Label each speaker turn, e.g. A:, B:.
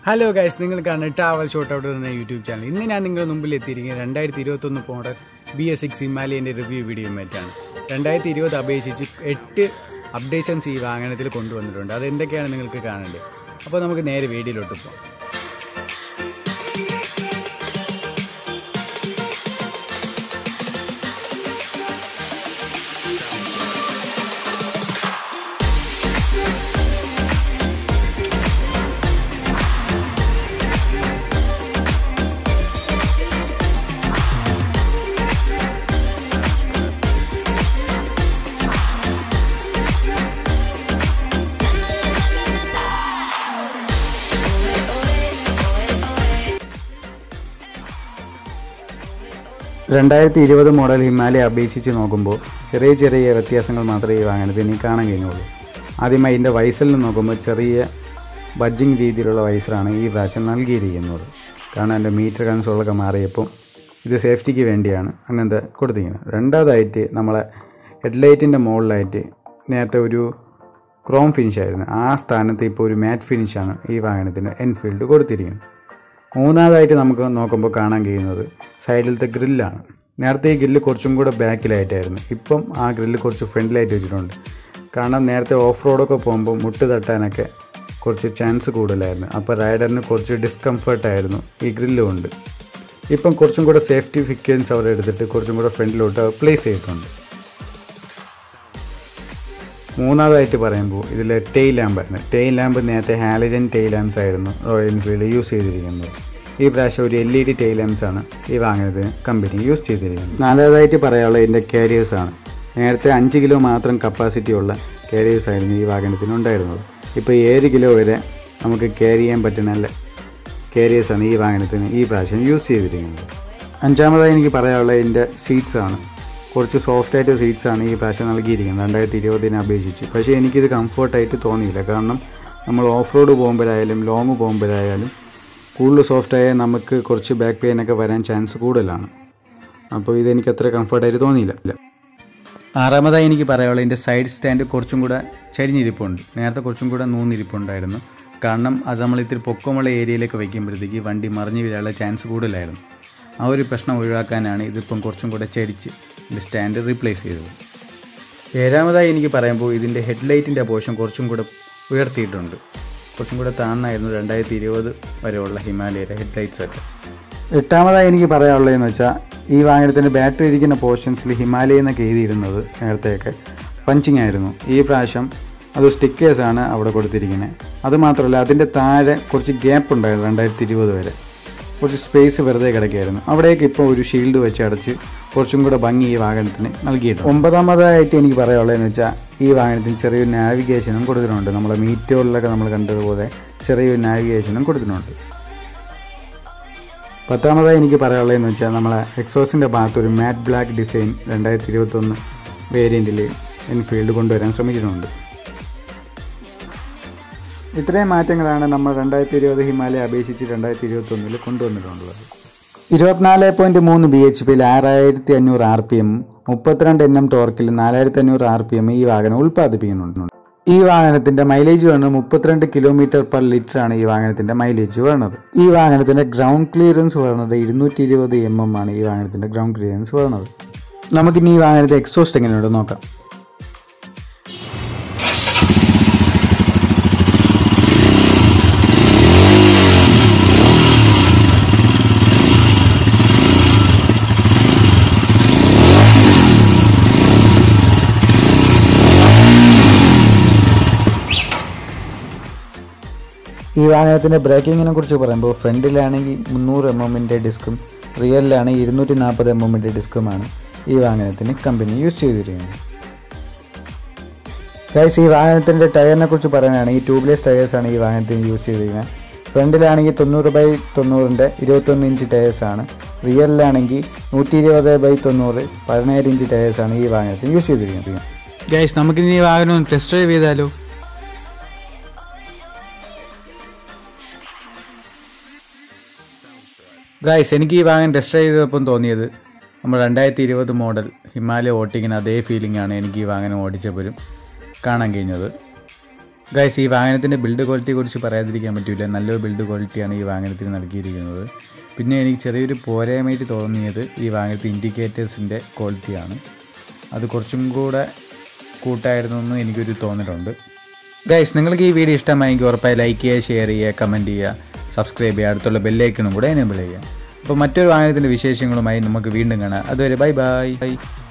A: hello guys നിങ്ങൾ കാണുന്ന travel shot out എന്ന യൂട്യൂബ് ചാനൽ ഇന്ന് ഞാൻ നിങ്ങളുടെ മുമ്പിൽ എത്തിയിരിക്കുന്നത് രണ്ടായിരത്തി ഇരുപത്തൊന്ന് മോഡൽ ബി എസ് സിക്സ് ഹിമാലയൻ്റെ റിവ്യൂ വീഡിയോയുമായിട്ടാണ് രണ്ടായിരത്തി ഇരുപത് അപേക്ഷിച്ച് എട്ട് അപ്ഡേഷൻസ് ഈ വാഹനത്തിൽ കൊണ്ടുവന്നിട്ടുണ്ട് അതെന്തൊക്കെയാണ് നിങ്ങൾക്ക് കാണേണ്ടത് അപ്പോൾ നമുക്ക് നേരെ വീഡിയോയിലോട്ട് പോകാം രണ്ടായിരത്തി ഇരുപത് മോഡൽ ഹിമാലയ അപേക്ഷിച്ച് നോക്കുമ്പോൾ ചെറിയ ചെറിയ വ്യത്യാസങ്ങൾ മാത്രമേ ഈ വാഹനത്തിന് കാണാൻ കഴിയുള്ളൂ ആദ്യമായി ഇതിൻ്റെ വൈസലിൽ നോക്കുമ്പോൾ ചെറിയ ബഡ്ജിങ് രീതിയിലുള്ള വൈസറാണ് ഈ പ്രാവശ്യം നൽകിയിരിക്കുന്നത് കാരണം എൻ്റെ മീറ്റർ കൺസോളൊക്കെ മാറിയപ്പോൾ ഇത് സേഫ്റ്റിക്ക് വേണ്ടിയാണ് അങ്ങനത്തെ കൊടുത്തിരിക്കുന്നത് രണ്ടാമതായിട്ട് നമ്മളെ ഹെഡ്ലൈറ്റിൻ്റെ മുകളിലായിട്ട് നേരത്തെ ഒരു ക്രോം ഫിനിഷ് ആയിരുന്നു ആ സ്ഥാനത്ത് ഇപ്പോൾ ഒരു മാറ്റ് ഫിനിഷാണ് ഈ വാഹനത്തിന് എൻഫീൽഡ് കൊടുത്തിരിക്കുന്നത് മൂന്നാമതായിട്ട് നമുക്ക് നോക്കുമ്പോൾ കാണാൻ കഴിയുന്നത് സൈഡിലത്തെ ഗ്രില്ലാണ് നേരത്തെ ഈ ഗ്രില്ല് കുറച്ചും കൂടെ ബാക്കിലായിട്ടായിരുന്നു ഇപ്പം ആ ഗ്രില്ല് കുറച്ച് ഫ്രണ്ടിലായിട്ട് വെച്ചിട്ടുണ്ട് കാരണം നേരത്തെ ഓഫ് റോഡൊക്കെ പോകുമ്പോൾ മുട്ട് തട്ടാനൊക്കെ കുറച്ച് ചാൻസ് കൂടുതലായിരുന്നു അപ്പോൾ റൈഡറിന് കുറച്ച് ഡിസ്കംഫർട്ടായിരുന്നു ഈ ഗ്രില്ല് കൊണ്ട് ഇപ്പം കുറച്ചും കൂടെ സേഫ്റ്റി ഫിക്വൻസ് അവർ എടുത്തിട്ട് കുറച്ചും കൂടെ ഫ്രണ്ടിലോട്ട് പ്ലേസ് ചെയ്തിട്ടുണ്ട് മൂന്നാമതായിട്ട് പറയുമ്പോൾ ഇതിൽ ടെയിൽ ലാമ്പായിരുന്നു ടെയിൽ ലാമ്പ് നേരത്തെ ഹാലജൻ ടെയിൽ ലാമ്പ്സ് ആയിരുന്നു റോയൽ എൻഫീൽഡ് യൂസ് ചെയ്തിരിക്കുന്നത് ഈ പ്രാവശ്യം ഒരു L E D tail lamps ആണ് ഈ വാങ്ങുന്നത് കമ്പനി യൂസ് ചെയ്തിരിക്കുന്നത് നാലാമതായിട്ട് പറയാനുള്ളത് ഇതിൻ്റെ കാരിയേഴ്സ് ആണ് നേരത്തെ അഞ്ച് കിലോ മാത്രം കപ്പാസിറ്റി ഉള്ള കാരിയേഴ്സ് ആയിരുന്നു ഈ വാഹനത്തിന് ഉണ്ടായിരുന്നത് ഇപ്പോൾ ഏഴ് കിലോ വരെ നമുക്ക് ക്യാരി ചെയ്യാൻ പറ്റുന്ന കാരിയേഴ്സാണ് ഈ വാഹനത്തിന് ഈ പ്രാവശ്യം യൂസ് ചെയ്തിരിക്കുന്നത് അഞ്ചാമതായി എനിക്ക് പറയാനുള്ളത് ഇതിൻ്റെ സീറ്റ്സ് ആണ് കുറച്ച് സോഫ്റ്റ് ആയിട്ട് സീറ്റ്സ് ആണ് ഈ പ്രാവശ്യം നൽകിയിരിക്കുന്നത് രണ്ടായിരത്തി ഇരുപതിനെ അപേക്ഷിച്ച് പക്ഷേ എനിക്കിത് കംഫർട്ടായിട്ട് തോന്നിയില്ല കാരണം നമ്മൾ ഓഫ് റോഡ് പോകുമ്പോഴായാലും ലോങ് പോകുമ്പോഴായാലും കൂടുതൽ സോഫ്റ്റ് ആയാൽ നമുക്ക് കുറച്ച് ബാക്ക് പെയിൻ ഒക്കെ വരാൻ ചാൻസ് കൂടുതലാണ് അപ്പോൾ ഇതെനിക്ക് അത്ര കംഫർട്ടായിട്ട് തോന്നിയില്ല ആറാമതായി എനിക്ക് പറയാനുള്ളത് ഇതിൻ്റെ സൈഡ് സ്റ്റാൻഡ് കുറച്ചും കൂടെ ചരിഞ്ഞിരിപ്പുണ്ട് നേരത്തെ കുറച്ചും കൂടെ നൂന്നിരിപ്പുണ്ടായിരുന്നു കാരണം അത് നമ്മൾ ഇത്തിരി പൊക്കമുള്ള ഏരിയയിലേക്ക് വയ്ക്കുമ്പോഴത്തേക്ക് വണ്ടി മറിഞ്ഞു വീഴാനുള്ള ചാൻസ് കൂടുതലായിരുന്നു ആ ഒരു പ്രശ്നം ഒഴിവാക്കാനാണ് ഇതിപ്പം കുറച്ചും കൂടെ ചരിച്ച് ഇതിൻ്റെ സ്റ്റാൻഡ് റീപ്ലേസ് ചെയ്തത് ഏഴാമതായി എനിക്ക് പറയുമ്പോൾ ഇതിൻ്റെ ഹെഡ്ലൈറ്റിൻ്റെ പോർഷൻ കുറച്ചും കൂടെ ഉയർത്തിയിട്ടുണ്ട് കുറച്ചും കൂടെ താന്നായിരുന്നു രണ്ടായിരത്തി ഇരുപത് വരെയുള്ള ഹിമാലയയുടെ ഹെഡ്ലൈറ്റ്സ് ഒക്കെ എട്ടാമതായി എനിക്ക് പറയാനുള്ളതെന്ന് വെച്ചാൽ ഈ വാഹനത്തിൻ്റെ ബാറ്ററി ഇരിക്കുന്ന പോർഷൻസിൽ ഹിമാലയ എന്നൊക്കെ എഴുതിയിരുന്നത് നേരത്തെയൊക്കെ പഞ്ചിങ് ആയിരുന്നു ഈ പ്രാവശ്യം അത് സ്റ്റിക്കേഴ്സാണ് അവിടെ കൊടുത്തിരിക്കുന്നത് അതുമാത്രമല്ല അതിൻ്റെ താഴെ കുറച്ച് ഗ്യാപ്പ് ഉണ്ടായിരുന്നു രണ്ടായിരത്തി ഇരുപത് വരെ കുറച്ച് സ്പേസ് വെറുതെ കിടക്കുകയായിരുന്നു അവിടേക്ക് ഇപ്പോൾ ഒരു ഷീൽഡ് വെച്ച് അടച്ച് കുറച്ചും കൂടെ ഭംഗി ഈ വാഹനത്തിന് നൽകിയിട്ടുണ്ട് ഒമ്പതാമതായിട്ട് എനിക്ക് പറയാനുള്ളതെന്ന് വെച്ചാൽ ഈ വാഹനത്തിന് ചെറിയൊരു നാവിഗേഷനും കൊടുത്തിട്ടുണ്ട് നമ്മളെ മീറ്റോറിലൊക്കെ നമ്മൾ കണ്ടതുപോലെ ചെറിയൊരു നാവിഗേഷനും കൊടുത്തിട്ടുണ്ട് പത്താമതായി എനിക്ക് പറയാനുള്ളതെന്ന് വെച്ചാൽ നമ്മളെ എക്സോസിൻ്റെ ഭാഗത്ത് ഒരു മാറ്റ് ബ്ലാക്ക് ഡിസൈൻ രണ്ടായിരത്തി ഇരുപത്തൊന്ന് വേരിയൻറ്റിൽ എൻഫീൽഡ് കൊണ്ടുവരാൻ ശ്രമിച്ചിട്ടുണ്ട് ഇത്രയും മാറ്റങ്ങളാണ് നമ്മൾ രണ്ടായിരത്തി ഇരുപത് ഹിമാലയ അപേക്ഷിച്ച് രണ്ടായിരത്തി ഇരുപത്തൊന്നിൽ കൊണ്ടുവന്നിട്ടുള്ളത് ഇരുപത്തിനാല് പോയിൻറ്റ് മൂന്ന് ബി എച്ച് പിയിൽ ആറായിരത്തി അഞ്ഞൂറ് ആർ പി എം മുപ്പത്തിരണ്ട് എൻ എം ടോർക്കിൽ നാലായിരത്തി അഞ്ഞൂറ് ആർ പി എം ഈ വാഹനം ഉൽപ്പാദിപ്പിക്കുന്നുണ്ട് ഈ വാഹനത്തിന്റെ മൈലേജ് വരുന്നത് മുപ്പത്തിരണ്ട് കിലോമീറ്റർ പെർ ലിറ്റർ ആണ് ഈ വാഹനത്തിന്റെ മൈലേജ് വരുന്നത് ഈ വാഹനത്തിന്റെ ഗ്രൗണ്ട് ക്ലിയറൻസ് വരുന്നത് ഇരുന്നൂറ്റി ഇരുപത് എം എം ആണ് ഈ വാഹനത്തിന്റെ ഗ്രൗണ്ട് ക്ലിയറൻസ് വരുന്നത് നമുക്കിനി ഈ വാഹനത്തെ എക്സോസ്റ്റ് എങ്ങനെയുണ്ട് നോക്കാം ഈ വാഹനത്തിൻ്റെ ബ്രേക്കിങ്ങിനെ കുറിച്ച് പറയുമ്പോൾ ഫ്രണ്ടിലാണെങ്കിൽ മുന്നൂറ് എം എമ്മിൻ്റെ ഡിസ്കും റിയറിലാണെങ്കിൽ ഇരുന്നൂറ്റി നാൽപ്പത് എം എമ്മിൻ്റെ ഡിസ്കുമാണ് ഈ വാഹനത്തിന് കമ്പനി യൂസ് ചെയ്തിരിക്കുന്നത് ഗൈസ് ഈ വാഹനത്തിൻ്റെ ടയറിനെ കുറിച്ച് പറയുകയാണെങ്കിൽ ട്യൂബ്ലെസ് ടയേഴ്സാണ് ഈ വാഹനത്തിന് യൂസ് ചെയ്തിരിക്കുന്നത് ഫ്രണ്ടിലാണെങ്കിൽ തൊണ്ണൂറ് ബൈ തൊണ്ണൂറിൻ്റെ ഇരുപത്തൊന്ന് ഇഞ്ച് ടയേഴ്സാണ് റിയറിലാണെങ്കിൽ നൂറ്റി ഇരുപത് ബൈ തൊണ്ണൂറ് പതിനേഴ് ഇഞ്ച് ടയേഴ്സാണ് ഈ വാഹനത്തിന് യൂസ് ചെയ്തിരിക്കുന്നത് ഗൈസ് നമുക്കിനി ഈ വാഹനം ഒന്ന് ടെസ്റ്റ് ഡ്രൈവ് ചെയ്താലോ ഗായ്സ് എനിക്ക് ഈ വാഹനം ടെസ്റ്റ് ഡ്രൈവ് ചെയ്തപ്പം തോന്നിയത് നമ്മൾ രണ്ടായിരത്തി ഇരുപത് മോഡൽ ഹിമാലയ ഓട്ടിക്കുന്ന അതേ ഫീലിംഗ് ആണ് എനിക്ക് ഈ വാഹനം ഓടിച്ചപ്പോഴും കാണാൻ കഴിഞ്ഞത് ഗൈസ് ഈ വാഹനത്തിൻ്റെ ബിൽഡ് ക്വാളിറ്റിയെ കുറിച്ച് പറയാതിരിക്കാൻ പറ്റില്ല നല്ലൊരു ബിൽഡ് ക്വാളിറ്റിയാണ് ഈ വാഹനത്തിന് നൽകിയിരിക്കുന്നത് പിന്നെ എനിക്ക് ചെറിയൊരു പോരായ്മയായിട്ട് തോന്നിയത് ഈ വാഹനത്തെ ഇൻഡിക്കേറ്റേഴ്സിൻ്റെ ക്വാളിറ്റിയാണ് അത് കുറച്ചും കൂടെ കൂട്ടായിരുന്നു എന്ന് എനിക്കൊരു തോന്നലുണ്ട് ഗൈസ് നിങ്ങൾക്ക് ഈ വീഡിയോ ഇഷ്ടമായെങ്കിൽ ഉറപ്പായി ലൈക്ക് ചെയ്യുക ഷെയർ ചെയ്യുക കമൻറ്റ് ചെയ്യുക സബ്സ്ക്രൈബ് ചെയ്യുക അടുത്തുള്ള ബെല്ലൈക്കണും കൂടെ എനേബിൾ ചെയ്യുക അപ്പോൾ മറ്റൊരു വാഹനത്തിൻ്റെ വിശേഷങ്ങളുമായി നമുക്ക് വീണ്ടും കാണാം അതുവരെ ബൈ ബൈ ബൈ